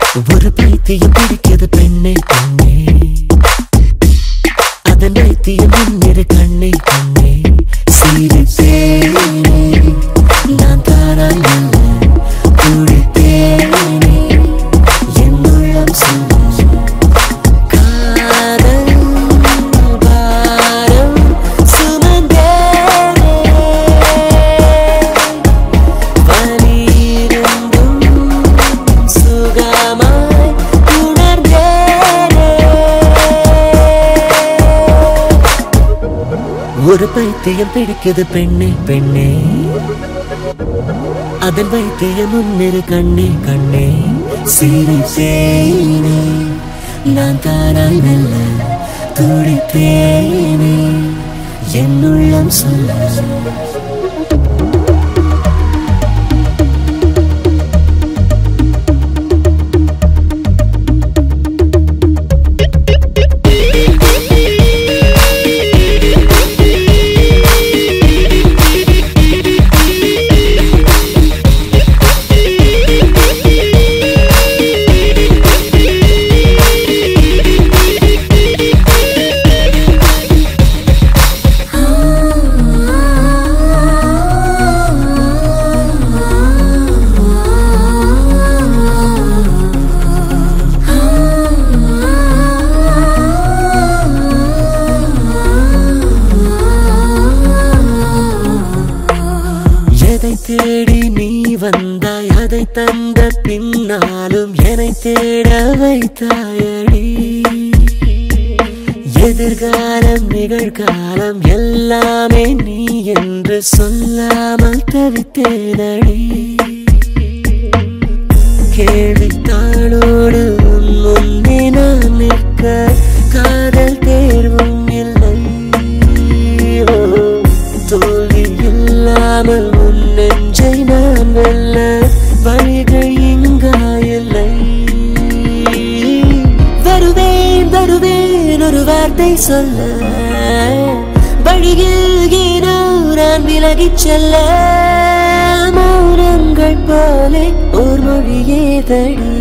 ஒரு பைத்தியம் பிடிக்கிறது பெண்ணே பெண்ணே அதன் வைத்தியம் முன்னிரு கண்ணே கண்ணே சிரித்தேனே நான் தானாய் அல்ல துடித்தேனே என் உள்ளம் சொல்ல காதல் பாரம் சுமந்தேனே வலியிருந்தும் சுகமாய் உணர்ந்தேனே ஒரு பைத்தியம் பிடிக்குது பெண்ணே பெண்ணே அதன் வைத்தியம் முன்னிரு கண்ணே கண்ணே சிரித்தேனே நான் தானாய் மெல்ல துடித்தேனே என் உள்ளம் சொல்ல எதை தேடி நீ வந்தாய் அதை தந்த பின்னாலும் என்னை தேட வைத்தாயடி எதிர்காலம் நிகழ்காலம் எல்லாமே நீ என்று சொல்லாமல் தவித்தேனடி கேள்வித்தாளோடு உன் முன்னே நான் நிற்க காதல் தேர்வும் இல்லை ஓ, தோல்வி இல்லாமல் உன் நெஞ்சை நான் வெல்ல வழிகள் இங்கா இல்லை வருவேன் வருவேன் ஒரு வார்த்தை சொல்ல வழியில் ஏனோ நான் விலகிச் செல்ல மௌனங்கள் போலே ஓர் மொழியே தடி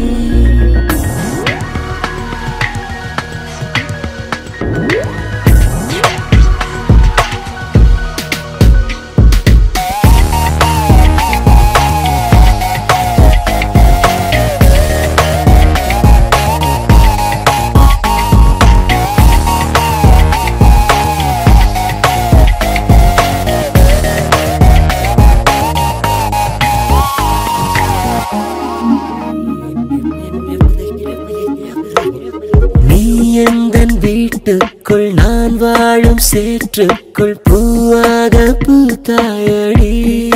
நீ எந்தன் வீட்டுக்குள் நான் வாழும் சேற்றுக்குள் பூவாக பூத்தாயடி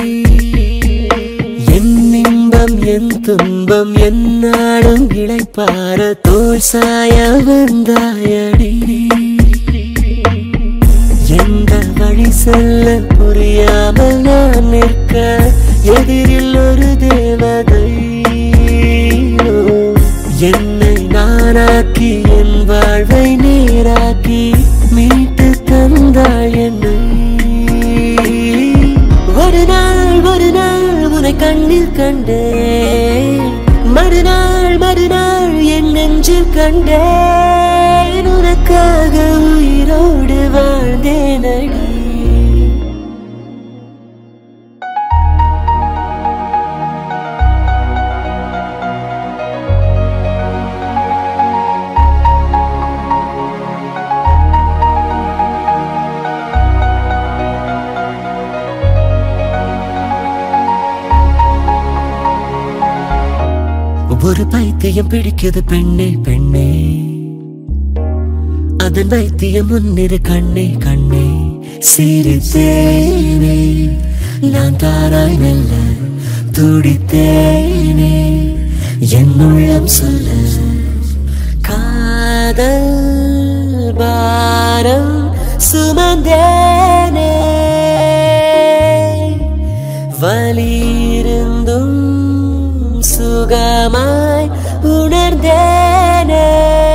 என் இன்பம் என் துன்பம் என்னாலும் இளைப்பார தோல் சாய வந்தாயடி எந்த வழி செல்ல புரியாமல் நான் நிற்க எதிரில் ஒரு தேவதை ஓ, என்னை நானாக்கி என் வாழ்வை நேராக்கி மீட்டு தந்தாள் என்னை ஒரு நாள் ஒரு நாள் உன்னை கண்ணில் கண்டேன் மறுநாள் மறுநாள் என் நெஞ்சில் கண்டேன் உனக்காக உயிரோடு வாழ்ந்தேனடி ஒரு பைத்தியம் பிடிக்குது பெண்ணே பெண்ணே அதன் வைத்தியம் முன்னிரு கண்ணே கண்ணே சிரித்தேனே நான் தாராய் மெல்ல துடித்தேனே என் உள்ளம் சொல்ல காதல் பாரம் சுமந்தேனே வலியிருந்தும் சுகமாய் உணர்ந்தேனே